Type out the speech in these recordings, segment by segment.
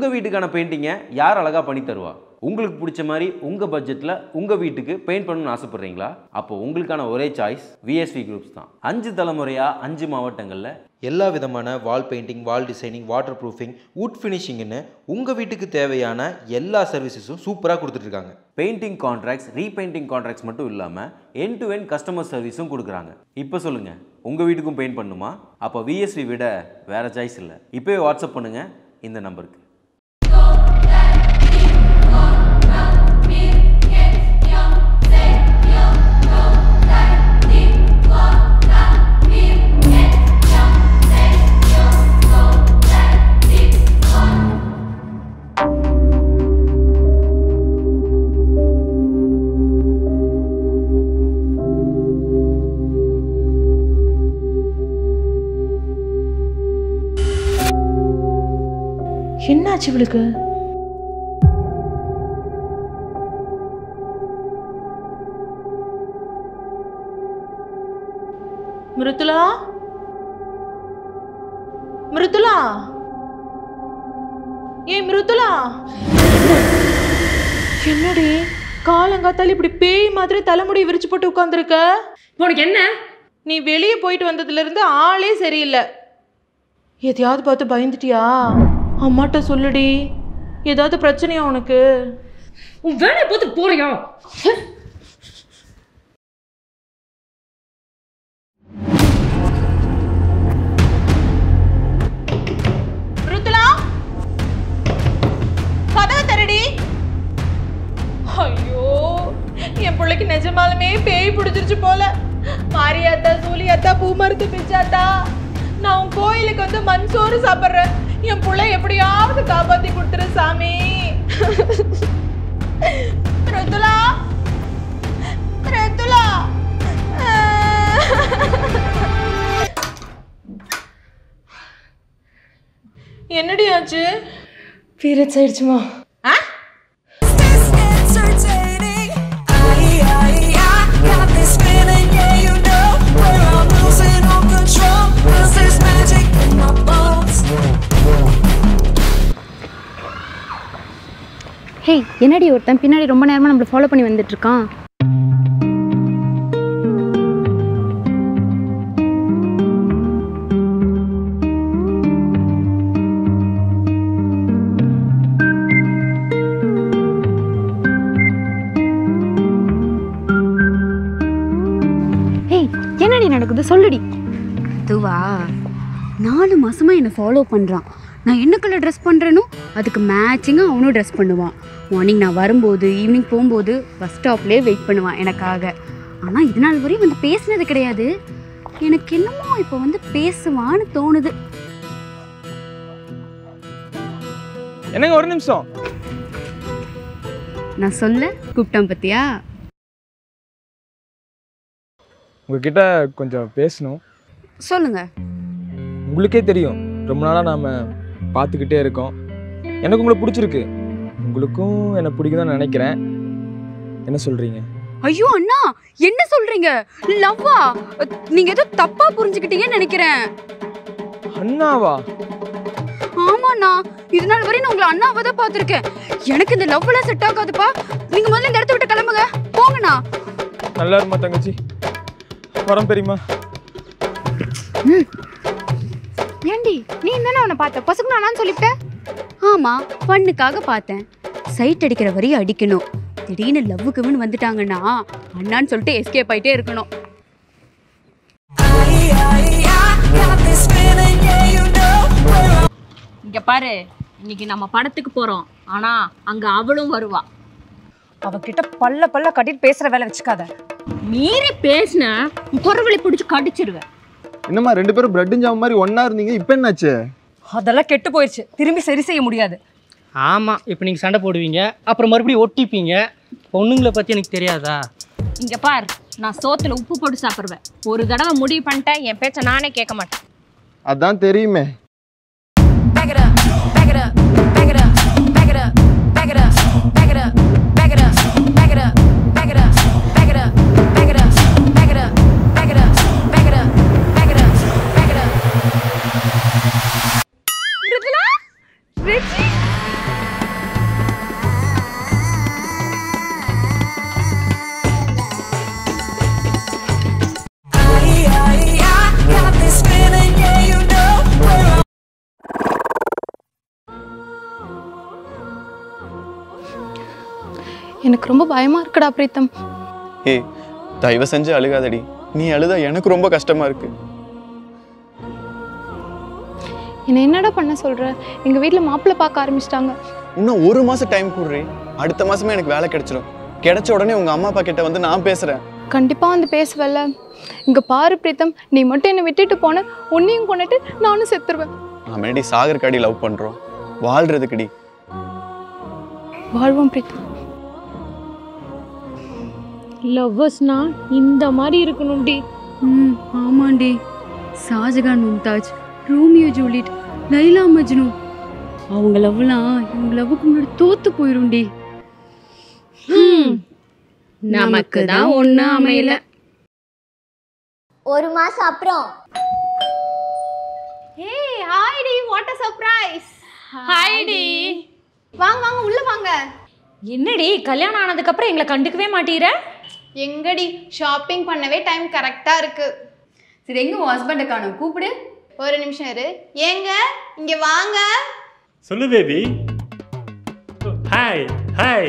உங்கள் வீட்டுக்கான பெயிண்டிங்கை யார் அழகாக பண்ணி தருவா உங்களுக்கு பிடிச்ச மாதிரி உங்கள் பட்ஜெட்டில் உங்கள் வீட்டுக்கு பெயிண்ட் பண்ணணும்னு ஆசைப்பட்றீங்களா அப்போ உங்களுக்கான ஒரே சாய்ஸ் விஎஸ்வி குரூப்ஸ் தான் அஞ்சு தலைமுறையாக அஞ்சு மாவட்டங்களில் எல்லா விதமான wall painting wall designing water proofing wood ஃபினிஷிங்னு உங்கள் வீட்டுக்கு தேவையான எல்லா சர்வீசஸும் சூப்பராக கொடுத்துட்ருக்காங்க பெயிண்டிங் கான்ட்ராக்ட்ஸ் ரீபெயிண்டிங் கான்ட்ராக்ட்ஸ் மட்டும் இல்லாமல் என் டு என் கஸ்டமர் சர்வீஸும் கொடுக்குறாங்க இப்போ சொல்லுங்கள் உங்கள் வீட்டுக்கும் பெயிண்ட் பண்ணுமா அப்போ விஎஸ்வி விட வேறு சாய்ஸ் இல்லை இப்போவே வாட்ஸ்அப் பண்ணுங்கள் இந்த நம்பருக்கு என்னாச்சு இவளுக்கு மிருதுலா மிருதுலா ஏய் மிருதுலா என்னடி காலங்காத்தால இப்படி பேய் மாதிரி தலைமுடி விரிச்சு போட்டு உட்காந்துருக்க உனக்கு என்ன நீ வெளியே போயிட்டு வந்ததுல இருந்து ஆளே சரியில்லை எதையாவது பார்த்து பயந்துட்டியா அம்மாட்ட சொல்லுடி ஏதாவது பிரச்சனையா உனக்கு உன் வேலையை பார்த்து போறியா மிருதுலா கதவை தரடி ஐயோ என் பிள்ளைக்கு நிஜமாலுமே பேய் பிடிச்சிருச்சு போல மாரியாத்தா சூலியாத்தா பூமருத்து பிச்சாத்தா நான் உன் கோயிலுக்கு வந்து மண் சோறு சாப்பிட்றேன் என் பிள்ளை எப்படியாவது காப்பாத்தி கொடுத்துரு சாமி மிருதுலா மிருதுலா என்னடி ஆச்சு பீரியட்ஸ் ஆயிடுச்சுமா ஆ This entertaining. I, I, I got this feeling, yeah, you know. Where I'm losing all control. Cause there's magic in my bones. Hey என்னடி ஒருத்தன் பின்னாடி ரொம்ப நேரமாக நம்மளை ஃபாலோ பண்ணி வந்துட்டு இருக்கான் ஹேய் என்னடி நடக்குது சொல்லுடி அதுவா நாலு மாசமா என்னை ஃபாலோ பண்ணுறான் நான் என்ன கலர் ட்ரெஸ் பண்ணுறேனோ அதுக்கு மேட்சிங்காக அவனும் ட்ரெஸ் பண்ணுவான் மார்னிங் நான் வரும்போது ஈவினிங் போகும்போது பஸ் ஸ்டாப்லேயே வெயிட் பண்ணுவான் எனக்காக ஆனால் இது நாள் வரையும் வந்து பேசினது கிடையாது எனக்கு என்னமோ இப்போ வந்து பேசுவான்னு தோணுது என்னங்க ஒரு நிமிஷம் நான் சொல்ல கூப்பிட்டேன் பத்தியா உங்ககிட்ட கொஞ்சம் பேசணும் சொல்லுங்க உங்களுக்கே தெரியும் ரொம்ப நாளாக நாம் பார்த்துக்கிட்டே இருக்கோம் எனக்கு உங்களை பிடிச்சிருக்கு உங்களுக்கும் என்னை பிடிக்கும் தான் நினைக்கிறேன் என்ன சொல்கிறீங்க ஐயோ அண்ணா என்ன சொல்றீங்க லவ்வா நீங்க ஏதோ தப்பா புரிஞ்சுக்கிட்டீங்கன்னு நினைக்கிறேன் அண்ணாவா ஆமாண்ணா இது நாள் வரையும் நான் உங்களை அண்ணாவை தான் பார்த்துருக்கேன் எனக்கு இந்த லவ் எல்லாம் செட் ஆகாதுப்பா நீங்க முதல்ல இந்த இடத்த விட்டு கிளம்புங்க போங்கண்ணா நல்லா இருமா தங்கச்சி வரம் பெரியமா ஏண்டி நீ தானே அவனை பார்த்த பசுக்கு நானான்னு சொல்லிவிட்டேன் ஆமா பண்ணுக்காக பார்த்தேன் சைட் அடிக்கிற வரையும் அடிக்கணும் திடீர்னு லவ்வுக்குன்னு வந்துட்டாங்கன்னா அண்ணான்னு சொல்லிட்டு எஸ்கேப் ஆயிட்டே இருக்கணும் I, I, I got this feeling, yeah, you know. Where I'm இங்க பாரு இன்னைக்கு நம்ம படத்துக்கு போறோம் ஆனா அங்க அவளும் வருவா அவகிட்ட பல்ல பல்ல கட்டிட்டு பேசுற வேலை வச்சுக்காத மீறி பேசின குறவழி பிடிச்சு கடிச்சிருவேன் என்னம்மா ரெண்டு பேரும் பிரெட் ஜாம் மாதிரி ஒண்ணா இருந்தீங்க இப்போ என்னாச்சு அதெல்லாம் கெட்டு போயிடுச்சு திரும்பி சரி செய்ய முடியாது ஆமாம் இப்போ நீங்கள் சண்டை போடுவீங்க அப்புறம் மறுபடியும் ஒட்டிப்பீங்க பொண்ணுங்களை பற்றி எனக்கு தெரியாதா இங்க பார் நான் சோத்துல உப்பு போட்டு சாப்பிடுவேன் ஒரு தடவை முடிவு பண்ணிட்டேன் என் பேச்ச நானே கேட்க மாட்டேன் அதான் தெரியுமே Back it up, back it up, back it up, back it up, back it up, back it up, back it up, back it up, back it up, back it up, back it up, back it up, back it up, back it up, back it up, back it up. Mridula Reji எனக்கு ரொம்ப பயமா இருக்குடா பிரீத்தம் ஏய் தயவு செஞ்சு அழுகாதடி நீ அழுதா எனக்கு ரொம்ப கஷ்டமா இருக்கு என்னை என்னடா பண்ண சொல்ற எங்க வீட்ல மாப்பிள்ளை பார்க்க ஆரம்பிச்சிட்டாங்க இன்னும் ஒரு மாசம் டைம் கொடுறி அடுத்த மாசமே எனக்கு வேலை கிடைச்சிடும் கிடைச்ச உடனே உங்க அம்மா அப்பா கிட்ட வந்து நான் பேசுறேன் கண்டிப்பா வந்து பேசுவல்ல இங்க பாரு பிரீத்தம் நீ மட்டும் என்னை விட்டுட்டு போன உன்னையும் கொண்டுட்டு நானும் செத்துருவேன் நான் முன்னாடி சாகர் காடி லவ் பண்றோம் வாழ்றதுக்குடி வாழ்வோம் பிரீத்தம் லவ்வர்ஸ்னா இந்த மாதிரி இருக்கணும்டி ம் ஆமாண்டி ஷாஜகான் மும்தாஜ் ரோமியோ ஜூலியட் லைலா மஜ்னு அவங்க லவ்லாம் இவங்க லவ்வுக்கு முன்னாடி தோத்து போயிரும்டி நமக்கு தான் ஒண்ணு அமையல ஒரு மாசம் அப்புறம் ஏய் ஹாய் டி வாட் அ சர்ப்ரைஸ் ஹாய் டி வாங்க வாங்க உள்ள வாங்க என்னடி கல்யாணம் ஆனதுக்கு அப்புறம் எங்களை கண்டுக்கவே மாட்டீர எங்கடி ஷாப்பிங் பண்ணவே டைம் கரெக்டா இருக்கு சரி எங்க உன் ஹஸ்பண்டை காணும் கூப்பிடு ஒரு நிமிஷம் இரு ஏங்க இங்க வாங்க சொல்லு பேபி ஹாய் ஹாய்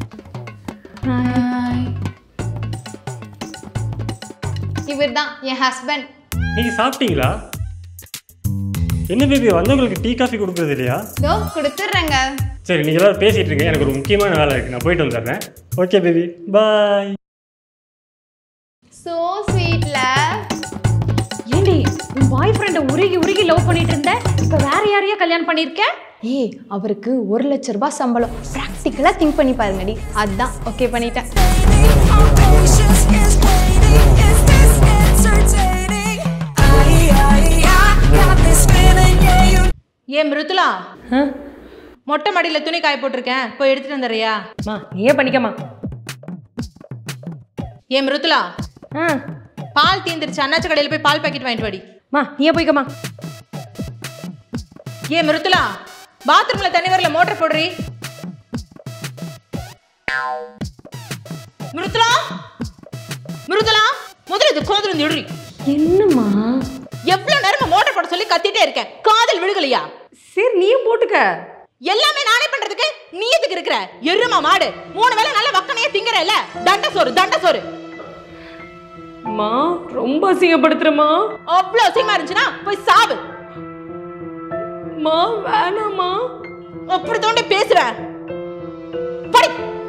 இவர்தான் என் ஹஸ்பண்ட் நீங்க சாப்பிட்டீங்களா என்ன பேபி வந்தவங்களுக்கு டீ காஃபி கொடுக்குறது இல்லையா இதோ கொடுத்துட்றேங்க சரி நீங்க எல்லாரும் பேசிட்டு இருங்க எனக்கு ஒரு முக்கியமான வேலை இருக்கு நான் போயிட்டு வந்துடுறேன் ஓகே பேபி பாய் சோ ஸ்வீட்ல ஏண்டி உன் பாய் ஃப்ரெண்டை உருகி உருகி லவ் பண்ணிட்டு இருந்த இப்போ வேற யாரையா கல்யாணம் பண்ணிருக்க ஏய் அவருக்கு ஒரு லட்ச ரூபாய் சம்பளம் ப்ராக்டிக்கலாக திங்க் பண்ணி பாருங்கடி அதான் ஓகே பண்ணிட்டேன் ஏன் மிருதுலா மொட்டை மாடியில் துணி காய போட்டிருக்கேன் போய் எடுத்துட்டு வந்துடுறியா மா நீயே பண்ணிக்கமா ஏன் மிருதுலா பால் தீந்துருச்சு அண்ணாச்சி கடையில் போய் பால் பாக்கெட் வாங்கிட்டு வாடி மா நீயே போய்க்கமா ஏன் மிருதுலா பாத்ரூம்ல தண்ணி வரல மோட்டர் போடுறி மிருதுலா மிருதுலா முதல்ல இது கோதுல இருந்து விடுறி என்னம்மா எவ்வளவு நேரமா மோட்டர் போட சொல்லி கத்திட்டே இருக்கேன் காதல் விழுகலையா சரி நீயும் போட்டுக்க எல்லாமே நானே பண்றதுக்கு நீ எதுக்கு இருக்கிற எருமா மாடு மூணு வேளை நல்ல வக்கனையே திங்கறல தண்ட சோறு தண்ட சோறு மா ரொம்ப அசிங்கப்படுத்துறமா அவ்வளவு அசிங்கமா இருந்துச்சுன்னா போய் சாவு மா வேணாமா அப்படி தோண்டி பேசுவேன் படி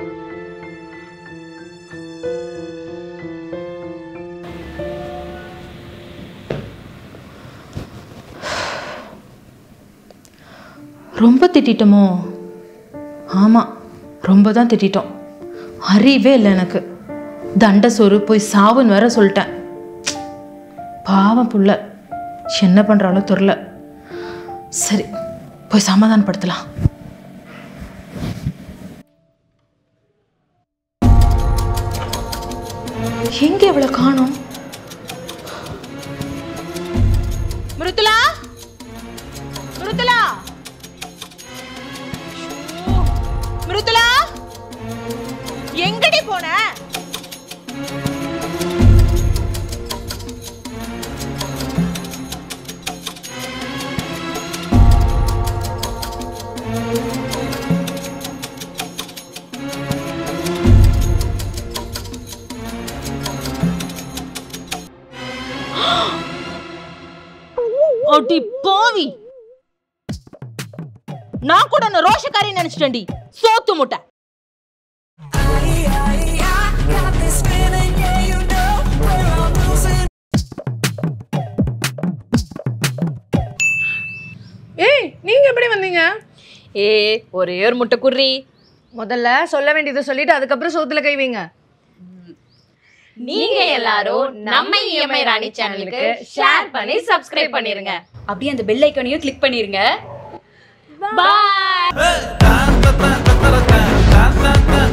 ரொம்ப திட்டிட்டோமோ ஆமாம் ரொம்ப தான் திட்டிட்டோம் அறிவே இல்லை எனக்கு தண்ட சோறு போய் சாவுன்னு வேற சொல்லிட்டேன் பாவம் புள்ள என்ன பண்ணுறாலோ தெரில சரி போய் சமாதானப்படுத்தலாம் எங்க இவ்வளோ காணோம் மிருதுலா மிருதுலா ஐயோ, மிருதுலா எங்கடி போன அடி பாவி நான் கூட உன்னை ரோஷக்காரி நினைச்சிட்டேன்டி சோத்து முட்டை ஏய் நீங்க எப்படி வந்தீங்க ஏ ஒரே ஒரு முட்டை குர்ரி முதல்ல சொல்ல வேண்டியதை சொல்லிட்டு அதுக்கப்புறம் சோத்துல கை வைங்க நீங்க எல்லாரும் நம்ம இஎம்ஐ ராணி சேனலுக்கு ஷேர் பண்ணி சப்ஸ்கிரைப் பண்ணிருங்க அப்படியே அந்த பெல் ஐக்கானையும் கிளிக் பண்ணிருங்க பாய்